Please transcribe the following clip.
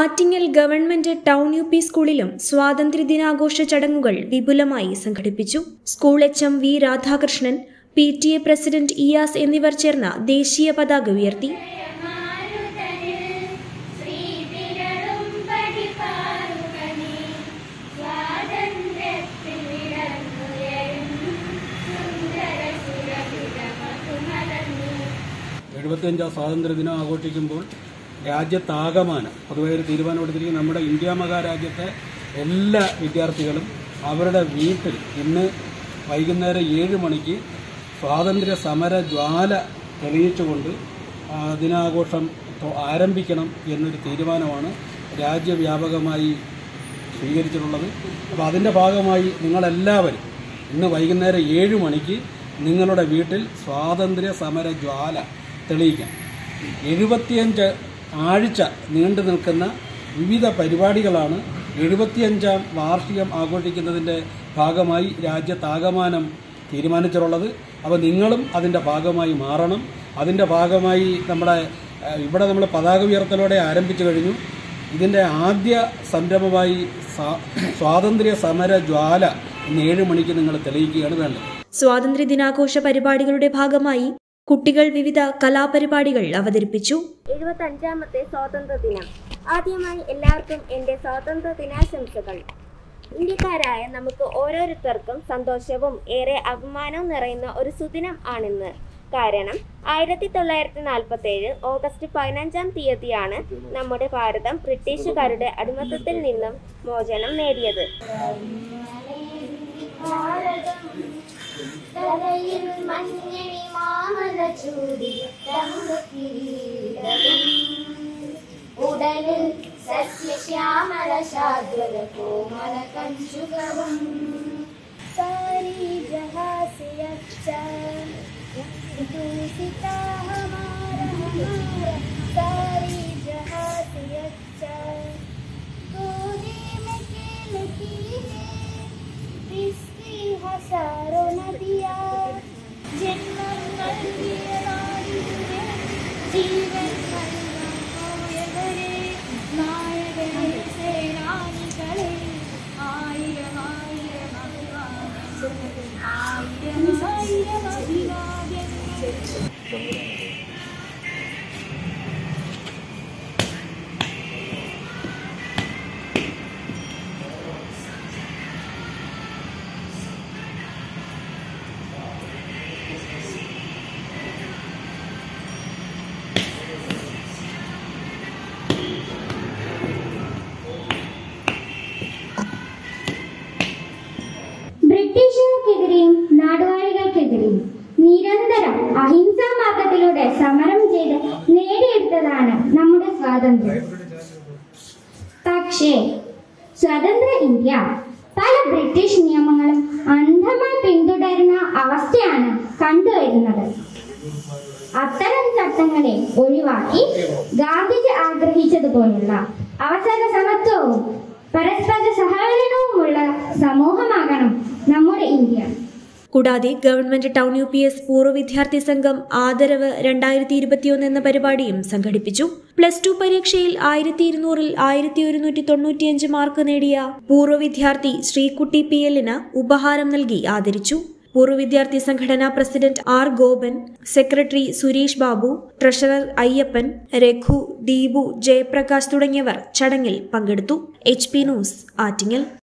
Attingal government town U P സ്കൂളിലും സ്വാതന്ത്ര്യദിനാഘോഷ ചടങ്ങുകൾ വിപുലമായി സംഘടിപ്പിച്ചു school H M V Radhakrishnan P T A president Iyas എന്നിവർ ചേർന്ന് ദേശീയ പതാക ഉയർത്തി എഴുപത്തിയഞ്ചാം സ്വാതന്ത്ര്യദിനം ആഘോഷിക്കുമ്പോൾ രാജ്യത്താകമാനം പൊതുവെ ഒരു തീരുമാനമെടുത്തിരിക്കുന്ന നമ്മുടെ ഇന്ത്യ മഹാരാജ്യത്തെ എല്ലാ വിദ്യാർത്ഥികളും അവരുടെ വീട്ടിൽ ഇന്ന് വൈകുന്നേരം ഏഴ് മണിക്ക് സ്വാതന്ത്ര്യ സമര ജ്വാല തെളിയിച്ചുകൊണ്ട് ആ, ദിനാഘോഷം തൊ- ആരംഭിക്കണം എന്നൊരു തീരുമാനമാണ് രാജ്യവ്യാപകമായി സ്വീകരിച്ചിട്ടുള്ളത് അപ്പോൾ അതിൻ്റെ ഭാഗമായി നിങ്ങളെല്ലാവരും ഇന്ന് വൈകുന്നേരം ഏഴ് മണിക്ക് നിങ്ങളുടെ വീട്ടിൽ സ്വാതന്ത്ര്യ സമര ജ്വാല തെളിയിക്കാം എഴുപത്തിയഞ്ച് ആഴ്ച നീണ്ടു നിൽക്കുന്ന വിവിധ പരിപാടികളാണ് എഴുപത്തിയഞ്ചാം വാർഷികം ആഘോഷിക്കുന്നതിൻ്റെ ഭാഗമായി രാജ്യത്താകമാനം തീരുമാനിച്ചിട്ടുള്ളത് അപ്പോൾ നിങ്ങളും അതിൻ്റെ ഭാഗമായി മാറണം അതിൻ്റെ ഭാഗമായി നമ്മുടെ ഏഹ്, ഇവിടെ നമ്മൾ പതാക ഉയർത്തലോടെ ആരംഭിച്ചു കഴിഞ്ഞു ഇതിൻ്റെ ആദ്യ സംരംഭമായി സ്വാ- സ്വാതന്ത്ര്യ സമര ജ്വാല ഇന്ന് ഏഴ് മണിക്ക് നിങ്ങൾ തെളിയിക്കുകയാണ് വേണ്ടത് സ്വാതന്ത്ര്യദിനാഘോഷ പരിപാടികളുടെ ഭാഗമായി കുട്ടികൾ വിവിധ കലാപരിപാടികൾ അവതരിപ്പിച്ചു എഴുപത്തഞ്ചാമത്തെ സ്വാതന്ത്ര്യ ദിനം ആദ്യമായി എല്ലാവർക്കും എൻ്റെ സ്വാതന്ത്ര്യ ദിനാശംസകൾ ഇന്ത്യക്കാരായ നമുക്ക് ഓരോരുത്തർക്കും സന്തോഷവും ഏറെ അഭിമാനവും നിറയുന്ന ഒരു സുദിനം ആണിന്ന് കാരണം ആയിരത്തി തൊള്ളായിരത്തി നാൽപ്പത്തി ഏഴ് ഓഗസ്റ്റ് പതിനഞ്ചാം തീയതിയാണ് നമ്മുടെ ഭാരതം ബ്രിട്ടീഷുകാരുടെ അടിമത്തത്തിൽ നിന്നും മോചനം നേടിയത് തലയിൽ മഞ്ഞണി മാമല ചൂടി തങ്കക്കിരീടവും ഉടലിൽ സസ്യശ്യാമല ശാദ്വല കോമല കഞ്ചുകവും സാരി ജഹാസി അച്ഛാ दूषिता हमारा हमारा सारी जहाँ से अच्छा कोने में खेलती है इसकी हजारों नदियाँ जन्म ജീവൻ നായകരെ നായകരെ സേനാനികളെ ആയിരം ആയിരം അഭിവാദ്യങ്ങൾ ആയിരം ആയിരം അഭിവാദ്യങ്ങൾ ബ്രിട്ടീഷുകാർക്കെതിരെയും നാടുവാഴികൾക്കെതിരെയും നിരന്തരം അഹിംസാ മാർഗത്തിലൂടെ സമരം ചെയ്ത് നേടിയെടുത്തതാണ് നമ്മുടെ സ്വാതന്ത്ര്യം പക്ഷേ സ്വതന്ത്ര ഇന്ത്യ പല ബ്രിട്ടീഷ് നിയമങ്ങളും അന്ധമായി പിന്തുടരുന്ന അവസ്ഥയാണ് കണ്ടുവരുന്നത് അത്തരം ചട്ടങ്ങളെ ഒഴിവാക്കി ഗാന്ധിജി ആഗ്രഹിച്ചതുപോലുള്ള അവസര സമത്വവും പരസ്പര സഹകരണവുമുള്ള സമൂഹമാകണം നമ്മുടെ ഇന്ത്യ കൂടാതെ government town U P S പൂർവ്വ വിദ്യാർത്ഥി സംഘം ആദരവ് രണ്ടായിരത്തി ഇരുപത്തിയൊന്ന് എന്ന പരിപാടിയും സംഘടിപ്പിച്ചു പ്ലസ് ടു പരീക്ഷയിൽ ആയിരത്തി ഇരുന്നൂറിൽ ആയിരത്തി ഒരുന്നൂറ്റി തൊണ്ണൂറ്റിയഞ്ച് മാർക്ക് നേടിയ പൂർവ്വ വിദ്യാർത്ഥി ശ്രീകുട്ടി പി എല്ലിന് ഉപഹാരം നൽകി ആദരിച്ചു പൂർവ്വ വിദ്യാർത്ഥി സംഘടനാ president R Gopan secretary Suresh Babu treasurer Ayyappan Raghu Deepu Jayaprakash തുടങ്ങിയവർ ചടങ്ങിൽ പങ്കെടുത്തു എച്ച് പി ന്യൂസ് ആറ്റിങ്ങൽ